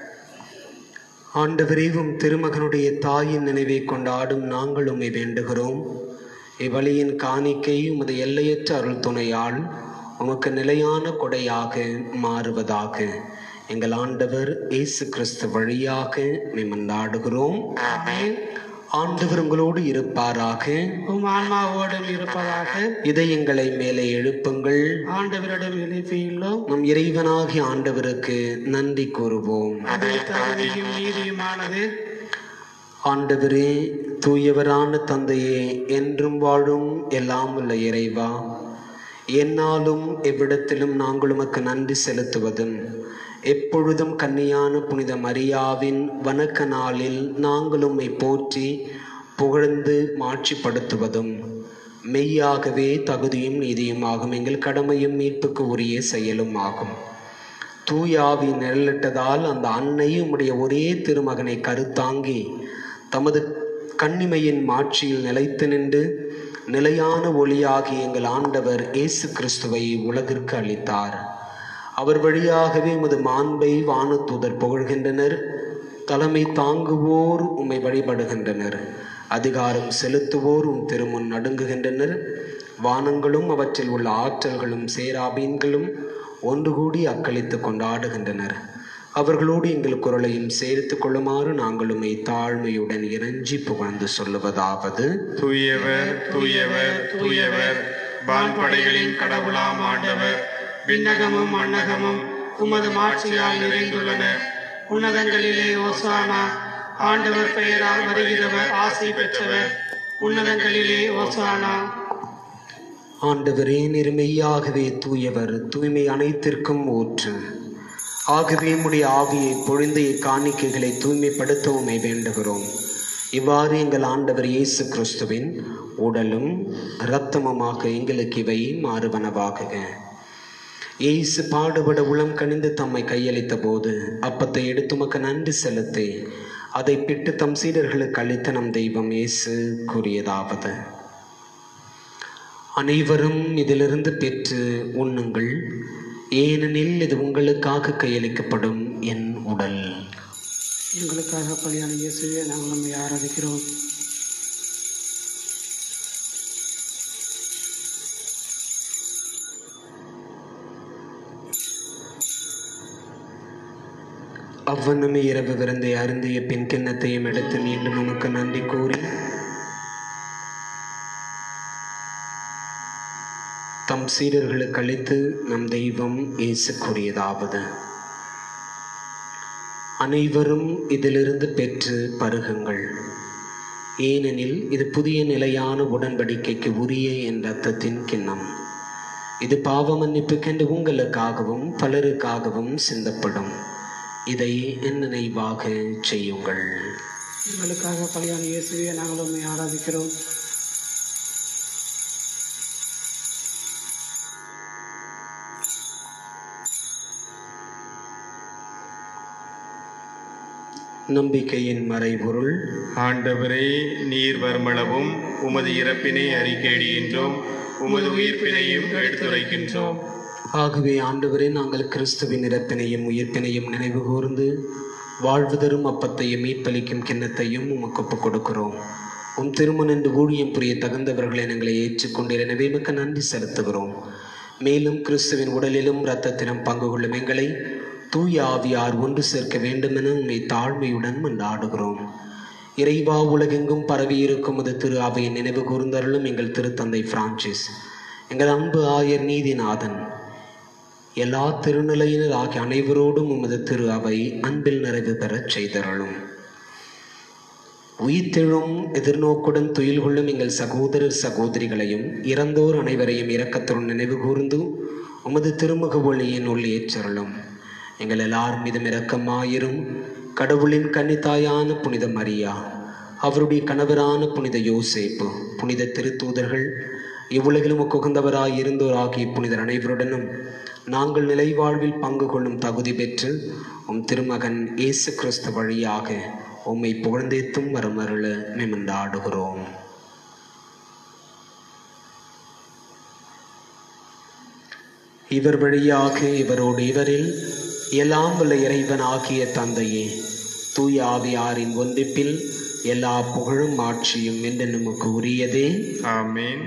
ஆண்டவரேவும் திருமகனுடைய தாயின் நினைவை கொண்டாடும் நாங்கள் உம்மை வேண்டுகிறோம் இவ்வழியின் காணிக்கை உமது எல்லையற்ற அருள் துணையால் உமக்கு நிலையான கொடையாக மாறுவதாக எங்கள் ஆண்டவர் இயேசு கிறிஸ்து வழியாக மேமந்தாடுகிறோம் ஆண்டவர் உங்களோடு இருப்பாராக உம் ஆன்மாவோடும் இருப்பதாக இதயங்களை மேலே எழுப்புங்கள் ஆண்டவரிடம் எழுப்பியுள்ளோம் நம் இறைவனாகிய ஆண்டவருக்கு நன்றி கூறுவோம் அது தகுதியும் நீதியுமானது ஆண்டவரே தூயவரான தந்தையே என்றும் வாழும் எல்லாம் உள்ள இறைவா என்னாலும் எவ்விடத்திலும் நாங்கள் உமக்கு நன்றி செலுத்துவதும் எப்பொழுதும் கன்னியான புனித மரியாவின் வணக்க நாளில் நாங்கள் உம்மை போற்றி புகழ்ந்து மாட்சிப்படுத்துவதும் மெய்யாகவே தகுதியும் நீதியுமாகும் எங்கள் கடமையும் மீட்புக்கு உரிய செயலும் ஆகும் தூயாவி நிழலிட்டதால் அந்த அன்னை உம்முடைய ஒரே திருமகனை கருத்தாங்கி தமது கண்ணிமையின் மாட்சியில் நிலைத்து நின்று நிலையான ஒளியாகி எங்கள் ஆண்டவர் இயேசு கிறிஸ்துவை உலகிற்கு அளித்தார் அவர் வழியாகவே உமது மாண்பை வானதூதர் புகழ்கின்றனர் தலைமை தாங்குவோர் உம்மை வழிபடுகின்றனர் அதிகாரம் செலுத்துவோர் உம் திருமுன் நடுங்குகின்றனர் வானங்களும் அவற்றில் உள்ள ஆற்றல்களும் சேராபீன்களும் ஒன்று கூடி அக்களித்து கொண்டாடுகின்றனர் அவர்களோடு எங்கள் குரலையும் சேர்த்துக் கொள்ளுமாறு நாங்கள் உம்மை தாழ்மையுடன் இறைஞ்சி புகழ்ந்து சொல்லுவதாவது தூயவர் தூயவர் தூயவர் வான்படைகளின் கடவுளாம் ஆண்டவர் விண்ணகமும் மண்ணகமும் உமது மாட்சியால் நிறைந்துள்ளன உன்னதங்களிலே ஓசானா ஆண்டவர் பெயரால் வருகிறவர் ஆசை பெற்றவர் உன்னதங்களிலே ஓசானா ஆண்டவரே நிர்மையாகவே தூயவர் தூய்மை அனைத்திற்கும் ஊற்று ஆகவே உம்முடைய ஆவியை பொழிந்த இக்காணிக்கைகளை தூய்மைப்படுத்தவுமே வேண்டுகிறோம் இவ்வாறு எங்கள் ஆண்டவர் இயேசு கிறிஸ்துவின் உடலும் இரத்தமுமாக எங்களுக்கு இவை மாறுவனவாகுக இயேசு பாடுபட உளம் கனிந்து தம்மை கையளித்த போது அப்பத்தை எடுத்து உமக்கு நன்றி செலுத்தி அதை பிட்டு தம் சீடர்களுக்கு அளித்த நம் தெய்வம் இயேசு கூறியதாவது அனைவரும் இதிலிருந்து பெற்று உண்ணுங்கள் ஏனெனில் இது உங்களுக்காக கையளிக்கப்படும் என் உடல் எங்களுக்காக பலியான இயேசுவே நாங்கள் நம்மை ஆராதிக்கிறோம் அவ்வண்ணமே இரவு விருந்தை அருந்திய பின் கிண்ணத்தையும் எடுத்து மீண்டும் உமக்கு நன்றி கூறி தம் சீடர்களுக்கு அளித்து நம் தெய்வம் இயேசு கூறியதாவது அனைவரும் இதிலிருந்து பெற்று பருகுங்கள் ஏனெனில் இது புதிய நிலையான உடன்படிக்கைக்கு உரிய என் ரத்தத்தின் கிண்ணம் இது பாவ மன்னிப்புக்கென்று உங்களுக்காகவும் பலருக்காகவும் சிந்தப்படும் இதை என் நினைவாக செய்யுங்கள் எங்களுக்காக பலியான இயேசுவே நாங்கள் உண்மை ஆராதிக்கிறோம் நம்பிக்கையின் மறைபொருள் ஆண்டவரே நீர் வருமளவும் உமது இறப்பினை அறிக்கையிடுகின்றோம் உமது உயிர்ப்பினையும் எடுத்துரைக்கின்றோம் ஆகவே ஆண்டவரே நாங்கள் கிறிஸ்துவின் இறப்பினையும் உயிர்ப்பினையும் நினைவு கூர்ந்து வாழ்வு தரும் அப்பத்தையும் மீட்பளிக்கும் கிண்ணத்தையும் உமக்கு ஒப்புக் கொடுக்கிறோம் உம் திருமணன்று ஊழியம் புரிய தகுந்தவர்களை எங்களை ஏற்றுக்கொண்டீர் எனவே மிக்க நன்றி செலுத்துகிறோம் மேலும் கிறிஸ்துவின் உடலிலும் இரத்தத்திலும் பங்கு கொள்ளும் எங்களை தூய ஆவியார் ஒன்று சேர்க்க வேண்டுமென உம்மை தாழ்மையுடன் மன்றாடுகிறோம் இறைவா உலகெங்கும் பரவியிருக்கும் அது திரு அவையை நினைவு கூர்ந்தருளும் எங்கள் திருத்தந்தை பிரான்சிஸ் எங்கள் அன்பு ஆயர் நீதிநாதன் எல்லா திருநிலையினர் ஆகிய அனைவரோடும் உமது திரு அவை அன்பில் நிறைவு பெறச் செய்தருளும் உயிர்த்தெழும் எதிர்நோக்குடன் துயில் கொள்ளும் எங்கள் சகோதரர் சகோதரிகளையும் இறந்தோர் அனைவரையும் இரக்கத்துடன் நினைவு கூர்ந்து உமது திருமுக ஒளியின் ஒளி ஏற்றருளும் எங்கள் எல்லார் மீதும் இரக்கமாயிரும் கடவுளின் கன்னித்தாயான புனித மரியா அவருடைய கணவரான புனித யோசேப்பு புனித திருத்தூதர்கள் இவ்வுலகிலும் உகந்தவராய் இருந்தோர் ஆகிய புனிதர் அனைவருடனும் நாங்கள் நிலை வாழ்வில் பங்கு கொள்ளும் தகுதி பெற்று உம் திருமகன் இயேசு கிறிஸ்து வழியாக உம்மை புகழ்ந்தேத்தும் வரமருள மேமந்தாடுகிறோம் இவர் வழியாக இவரோடு இவரில் எல்லாம் வல்ல இறைவன் ஆகிய தந்தையே தூய ஆவியாரின் ஒன்றிப்பில் எல்லா புகழும் ஆட்சியும் என்று நமக்கு உரியதே ஆமேன்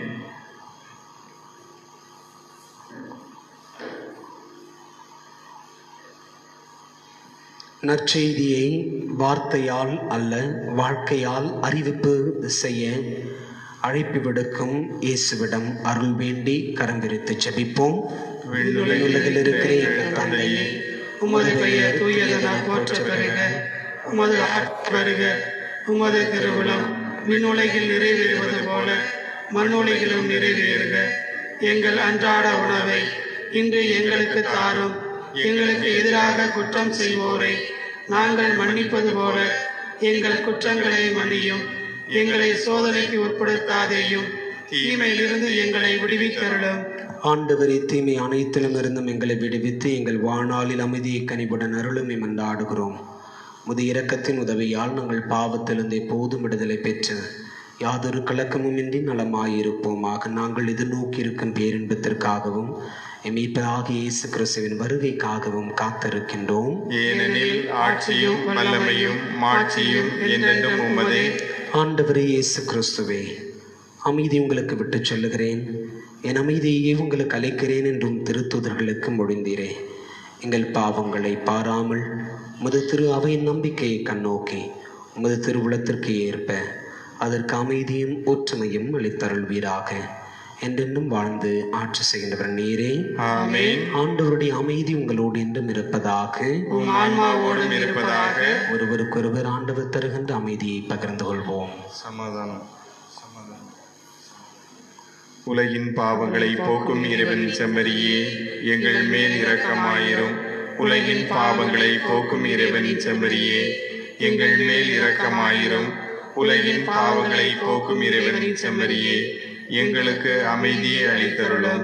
நற்செய்தியை வார்த்தையால் அல்ல வாழ்க்கையால் அறிவிப்பு செய்ய அழைப்பு விடுக்கும் இயேசுவிடம் அருள் வேண்டி கரம் விரித்து ஜெபிப்போம் விண்ணுலகில் இருக்கிற எங்கள் தந்தையே உமது பெயர் தூயதென போற்ற பெறுக உமது ஆட்சி வருக உமது திருவுளம் விண்ணுலகில் நிறைவேறுவது போல மண்ணுலகிலும் நிறைவேறுக எங்கள் அன்றாட உணவை இன்று எங்களுக்கு தாரும் எங்களுக்கு எதிராக குற்றம் செய்வோரை நாங்கள் மன்னிப்பது போல எங்கள் குற்றங்களை மன்னியும் எங்களை சோதனைக்கு உட்படுத்தாதேயும் தீமையிலிருந்து எங்களை விடுவித்தருளும் ஆண்டவரே தீமை அனைத்திலும் இருந்தும் எங்களை விடுவித்து எங்கள் வாழ்நாளில் அமைதியை கனிவுடன் அருளும் மன்றாடுகிறோம் முது இரக்கத்தின் உதவியால் நாங்கள் பாவத்திலிருந்து எப்போதும் விடுதலை பெற்று யாதொரு கலக்கமுமின்றி நலமாயிருப்போமாக நாங்கள் எதிர்நோக்கி இருக்கும் பேரின்பத்திற்காகவும் எமீப்பராகிய இயேசு கிறிஸ்துவின் வருகைக்காகவும் காத்திருக்கின்றோம் ஏனெனில் ஆட்சியும் வல்லமையும் மாட்சியும் என்றென்றும் உமதே ஆண்டவரே இயேசு கிறிஸ்துவே அமைதி உங்களுக்கு விட்டுச் சொல்லுகிறேன் என் அமைதியை உங்களுக்கு அழைக்கிறேன் என்றும் திருத்துதர்களுக்கு மொழிந்தீரே எங்கள் பாவங்களை பாராமல் உமது திரு அவையின் நம்பிக்கையை கண்ணோக்கி உமது திருவுளத்திற்கு ஏற்ப அதற்கு அமைதியும் ஒற்றுமையும் அளித்தருள்வீராக என்றென்றும் வாழ்ந்து ஆட்சி செய்கின்றவர் நீரே ஆமேன் ஆண்டவருடைய அமைதி உங்களோடு என்றும் இருப்பதாக உம் ஆன்மாவோடும் இருப்பதாக ஒருவருக்கொருவர் ஆண்டவர் தருகின்ற அமைதியை பகிர்ந்து கொள்வோம் சமாதானம் சமாதானம் உலகின் பாவங்களை போக்கும் இறைவன் செம்மறியே எங்கள் மேல் இரக்கமாயிரும் உலகின் பாவங்களை போக்கும் இறைவன் செம்மறியே எங்கள் மேல் இரக்கமாயிரும் உலகின் பாவங்களை போக்கும் இறைவன் செம்மறியே எங்களுக்கு அமைதியை அளித்தருளும்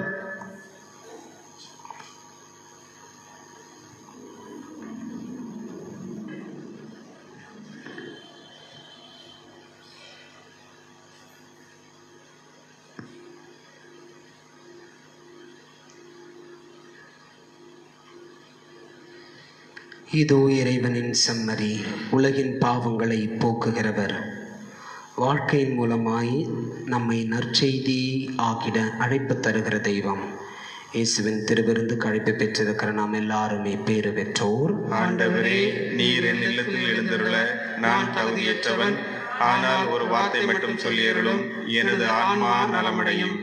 இதோ இறைவனின் செம்மறி உலகின் பாவங்களை போக்குகிறவர் வாழ்க்கையின் மூலமாய் நம்மை நற்செய்தி ஆகிட அழைப்பு தருகிற தெய்வம் இயேசுவின் திருவிருந்துக்கு அழைப்பு பெற்றிருக்கிற நாம் எல்லாருமே பேறு பெற்றோர் ஆண்டவரே நீர் என் இல்லத்தில் எழுந்தருள நான் தகுதியற்றவன் ஆனால் ஒரு வார்த்தை மட்டும் சொல்லியருளும் எனது ஆன்மா நலமடையும்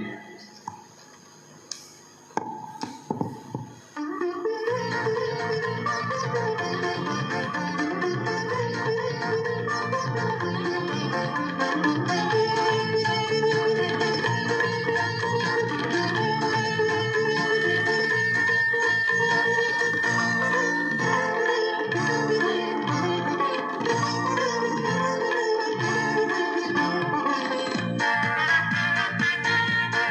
ஆ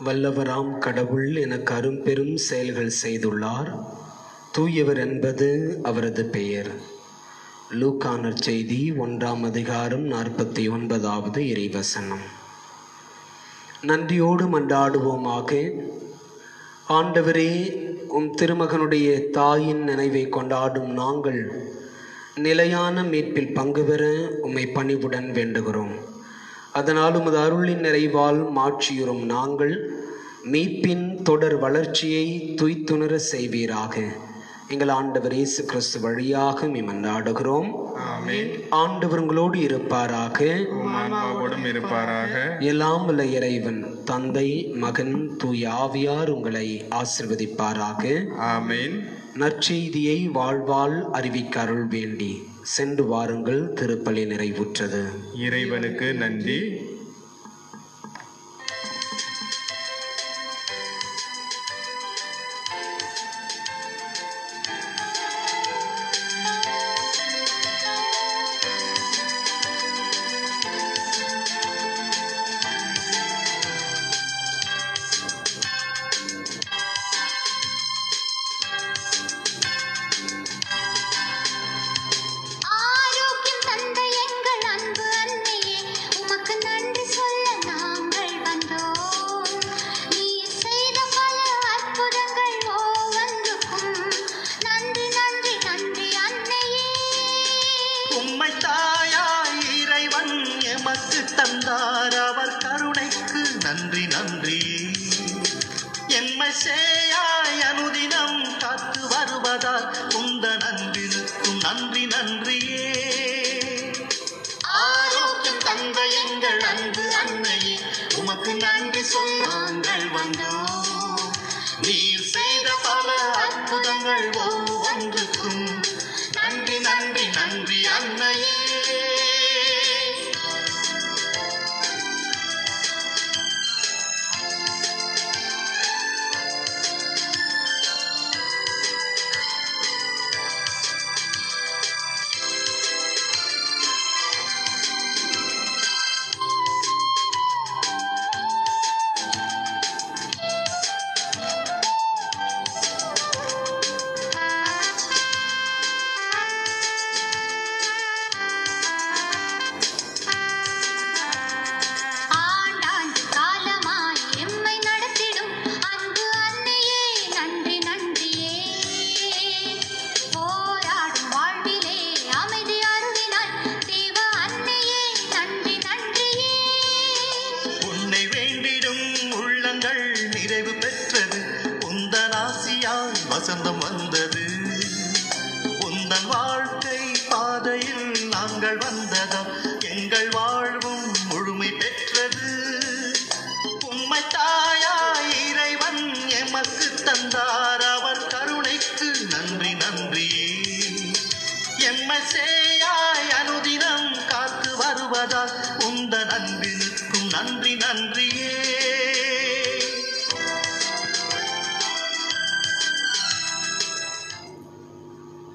வல்லவராம் கடவுள் எனக்கு அரும்பெரும் செயல்கள் செய்துள்ளார் தூயவர் என்பது அவரது பெயர் லூக்கானர் செய்தி ஒன்றாம் அதிகாரம் நாற்பத்தி ஒன்பதாவது இறைவசனம் நன்றியோடு மன்றாடுவோமாக ஆண்டவரே உம் திருமகனுடைய தாயின் நினைவை கொண்டாடும் நாங்கள் நிலையான மீட்பில் பங்கு பெற உம்மை பணிவுடன் வேண்டுகிறோம் அதனால் உமது அருளின் நிறைவால் மாற்றியுறும் நாங்கள் மீட்பின் தொடர் வளர்ச்சியை துய்த்துணர செய்வீராக எங்கள் ஆண்டவர் இயேசு கிறிஸ்து வழியாக மன்றாடுகிறோம் ஆமென் ஆண்டவர் உங்களோடு இருப்பாராக உம் ஆன்மாவோடும் இருப்பாராக எல்லாம் வல்ல இறைவன் தந்தை மகன் தூய ஆவியார் உங்களை ஆசிர்வதிப்பாராக ஆமென் நற்செய்தியை வாழ்வால் அறிவிக்க அருள் வேண்டி சென்று வாருங்கள் திருப்பலி நிறைவுற்றது இறைவனுக்கு நன்றி ஆரோக்கியம் தந்த எங்கள் அன்பு அன்னையே உமக்கு நன்றி சொல்ல நாங்கள் வந்தோம் நீ செய்த பல அற்புதங்கள் ஒவ்வொன்றுக்கும் நன்றி நன்றி நன்றி அன்னையே உம்மை தாயாய் இறைவன் எமக்கு தந்தார் அவர் கருணைக்கு நன்றி நன்றி எம்மை சேயாய் அனுதினம் காத்து வருவதால் உந்த நன்றினுக்கும் நன்றி நன்றியே ஆரோக்கியம் தந்த எங்கள் அன்பு அன்னையே உமக்கு நன்றி சொல்ல நாங்கள் வந்தோம் நீர் செய்த பல அற்புதங்கள் ஒவ்வொன்றுக்கும் நன்றி நன்றி நன்றி அன்னையே ஆண்டாண்டு காலமாய் எம்மை நடத்திடும் அன்பு அன்னையே நன்றி நன்றியே போராடும் வாழ்விலே அமைதி அருளினாய் தேவ அன்னையே நன்றி நன்றியே உன்னை வேண்டிடும் உள்ளங்கள் நிறைவு பெற்றது உந்தன் ஆசியால் வசந்தம் வந்தது உந்தன் வாழ்க்கை பாதையில் நாங்கள் வந்ததால் எங்கள் வாழ்வும் முழுமை பெற்றது உம்மை தாயாய் இறைவன் எமக்கு தந்தார் அவர் கருணைக்கு நன்றி நன்றியே எம்மை சேயாய் அனுதினம் காத்து வருவதால் உந்த நன்றினுக்கும் நன்றி நன்றியே